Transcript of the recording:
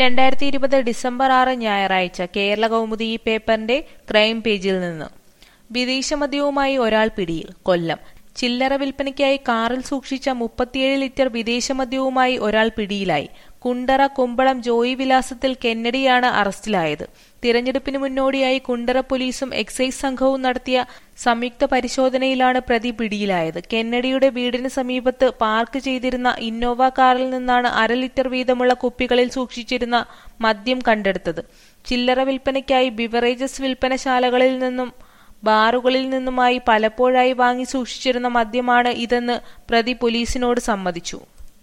രണ്ടായിരത്തി ഇരുപത് ഡിസംബർ ആറ് ഞായറാഴ്ച കേരള കൗമുദി ഈ പേപ്പറിന്റെ ക്രൈം പേജിൽ നിന്ന് വിദേശമദ്യവുമായി ഒരാൾ പിടിയിൽ കൊല്ലം ചില്ലറ വിൽപ്പനയ്ക്കായി കാറിൽ സൂക്ഷിച്ച മുപ്പത്തിയേഴ് ലിറ്റർ വിദേശമദ്യവുമായി ഒരാൾ പിടിയിലായി കുണ്ടറ കുമ്പളം ജോയി വിലാസത്തിൽ കെന്നഡിയാണ് അറസ്റ്റിലായത് തിരഞ്ഞെടുപ്പിന് മുന്നോടിയായി കുണ്ടറ പോലീസും എക്സൈസ് സംഘവും നടത്തിയ സംയുക്ത പരിശോധനയിലാണ് പ്രതി പിടിയിലായത് കെന്നഡിയുടെ വീടിന് സമീപത്ത് പാർക്ക് ചെയ്തിരുന്ന ഇന്നോവ കാറിൽ നിന്നാണ് അര ലിറ്റർ വീതമുള്ള കുപ്പികളിൽ സൂക്ഷിച്ചിരുന്ന മദ്യം കണ്ടെടുത്തത് ചില്ലറ വിൽപ്പനയ്ക്കായി ബിവറേജസ് വിൽപ്പനശാലകളിൽ നിന്നും ബാറുകളിൽ നിന്നുമായി പലപ്പോഴായി വാങ്ങി സൂക്ഷിച്ചിരുന്ന മദ്യമാണ് ഇതെന്ന് പ്രതി പോലീസിനോട് സമ്മതിച്ചു